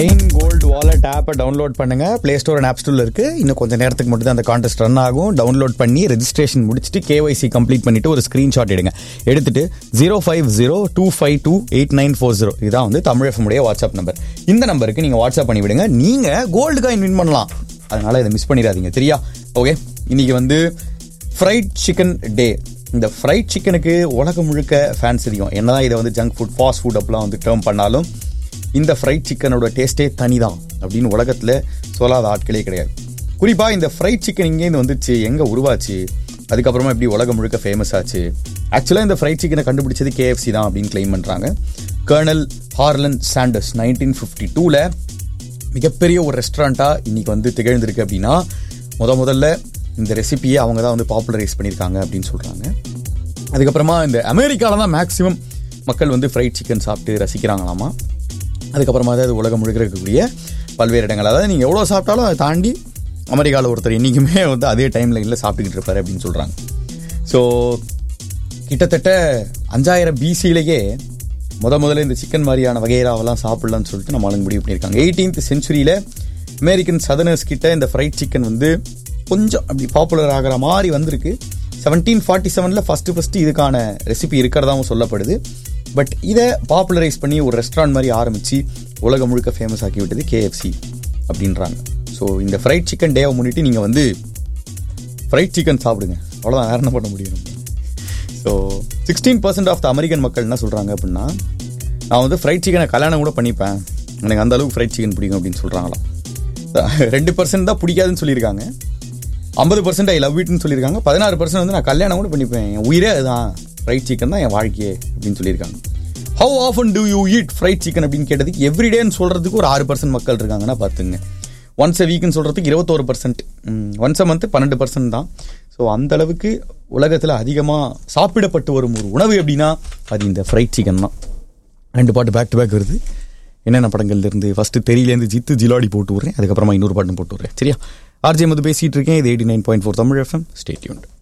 rain gold wallet ஆப்பை download பண்ணுங்க play store and app ஸ்டோர்ல இருக்கு இன்னும் கொஞ்சம் நேரத்துக்கு மட்டும் தான் அந்த கான்டெஸ்ட் ரன் ஆகும் டவுன்லோட் பண்ணி ரெஜிஸ்ட்ரேஷன் முடிச்சுட்டு கேஒய்சி கம்ப்ளீட் பண்ணிட்டு ஒரு ஸ்கிரீன்ஷாட் எடுங்க எடுத்துட்டு zero five zero two five two eight nine four zero இதான் வந்து தமிழ் FM உடைய வாட்ஸ்அப் நம்பர் இந்த நம்பருக்கு நீங்க வாட்ஸ்அப் பண்ணி விடுங்க நீங்க கோல்டு காயின் வின் பண்ணலாம் அதனால இதை மிஸ் பண்ணிடாதீங்க சரியா ஓகே இன்னைக்கு வந்து ஃப்ரைட் சிக்கன் டே இந்த ஃப்ரைட் சிக்கனுக்கு உலகம் முழுக்க ஃபேன்ஸ் அதிகம் என்னதான் இதை வந்து ஜங்க் ஃபுட் ஃபாஸ்ட் ஃபுட் அப்படிலாம் வந்து டேர்ம் பண்ணாலும் இந்த ஃப்ரைட் சிக்கனோட டேஸ்ட்டே தனி தான் அப்படின்னு உலகத்தில் சொல்லாத ஆட்களே கிடையாது குறிப்பாக இந்த ஃப்ரைட் சிக்கன் இங்கேருந்து வந்துச்சு எங்கே உருவாச்சு அதுக்கப்புறமா எப்படி உலகம் முழுக்க ஃபேமஸ் ஆச்சு ஆக்சுவலாக இந்த ஃப்ரைட் சிக்கனை கண்டுபிடிச்சது கேஎஃப்சி தான் அப்படின்னு கிளைம் பண்ணுறாங்க colonel Harlan Sanders nineteen fifty டூவில் மிகப்பெரிய ஒரு ரெஸ்டாரண்ட்டாக இன்னைக்கு வந்து திகழ்ந்திருக்கு அப்படின்னா முத முதல்ல இந்த ரெசிபியை அவங்க தான் வந்து பாப்புலரைஸ் பண்ணியிருக்காங்க அப்படின்னு சொல்கிறாங்க அதுக்கப்புறமா இந்த அமெரிக்காவில் தான் மேக்ஸிமம் மக்கள் வந்து ஃப்ரைட் சிக்கன் சாப்பிட்டு ரசிக்கிறாங்களாமா அதுக்கப்புறமா தான் அது உலகம் முழுக்க இருக்கக்கூடிய பல்வேறு இடங்கள் அதாவது நீங்கள் எவ்வளோ சாப்பிட்டாலும் அதை தாண்டி அமெரிக்காவில் ஒருத்தர் என்றைக்குமே வந்து அதே டைமில் இல்லை சாப்பிட்டுக்கிட்டு இருப்பார் அப்படின்னு சொல்கிறாங்க ஸோ கிட்டத்தட்ட அஞ்சாயிரம் பிசியிலேயே முத முதல்ல இந்த சிக்கன் மாதிரியான வகைராவெல்லாம் சாப்பிடலாம்னு சொல்லிட்டு நம்ம ஆளுங்க முடிவு பண்ணியிருக்காங்க எயிட்டீன்த் செஞ்சுரியில் அமெரிக்கன் சதனர்ஸ் கிட்ட இந்த ஃப்ரைட் சிக்கன் வந்து கொஞ்சம் அப்படி பாப்புலர் ஆகிற மாதிரி வந்திருக்கு செவன்டீன் ஃபார்ட்டி செவனில் ஃபஸ்ட்டு ஃபஸ்ட்டு இதுக்கான ரெசிபி இருக்கிறதாவும் சொல்லப்படுது பட் இதை பாப்புலரைஸ் பண்ணி ஒரு ரெஸ்டாரண்ட் மாதிரி ஆரம்பித்து உலகம் முழுக்க ஃபேமஸ் ஆக்கி விட்டது கேஎஃப்சி அப்படின்றாங்க ஸோ இந்த ஃப்ரைட் சிக்கன் டேவை முன்னிட்டு நீங்கள் வந்து ஃப்ரைட் சிக்கன் சாப்பிடுங்க அவ்வளோதான் வேற என்ன பண்ண முடியும் நம்ம so sixteen percent of the American மக்கள் என்ன சொல்கிறாங்க அப்படின்னா நான் வந்து ஃப்ரைட் சிக்கனை கல்யாணம் கூட பண்ணிப்பேன் எனக்கு அந்த அளவுக்கு ஃப்ரைட் சிக்கன் பிடிக்கும் அப்படின்னு சொல்கிறாங்களாம் ரெண்டு பர்சன்ட் தான் பிடிக்காதுன்னு சொல்லியிருக்காங்க ஐம்பது பர்சன்ட் ஐ லவ் இட்னு சொல்லியிருக்காங்க பதினாறு பர்சன்ட் வந்து நான் கல்யாணம் கூட பண்ணிப்பேன் என் உயிரே அதுதான் ஃப்ரைட் சிக்கன் தான் என் வாழ்க்கையே அப்படின்னு சொல்லியிருக்காங்க how often do you eat fried chicken அப்படின்னு கேட்டதுக்கு எவ்ரிடேன்னு சொல்கிறதுக்கு ஒரு ஆறு பர்சன்ட் மக்கள் இருக்காங்கன்னா பார்த்துங்க ஒன்ஸ் எ வீக்னு சொல்கிறதுக்கு இருபத்தோரு பர்சன்ட் ஒன்ஸ் அ மந்த் பன்னெண்டு பர்சன்ட் தான் ஸோ அந்த அளவுக்கு உலகத்தில் அதிகமாக சாப்பிடப்பட்டு வரும் ஒரு உணவு அப்படின்னா அது இந்த ஃப்ரைட் சிக்கன் தான் ரெண்டு பாட்டு பேக் டு பேக் வருது என்னென்ன படங்கள்ல இருந்து ஃபர்ஸ்ட் தெரியலேருந்து ஜித்து ஜிலாடி போட்டு விட்றேன் அதுக்கப்புறமா இன்னொரு பாட்டும் போட்டு விட்றேன் சரியா ஆர்ஜே மது பேசிட்டு இருக்கேன் இது eighty nine point four Tamil FM stay tuned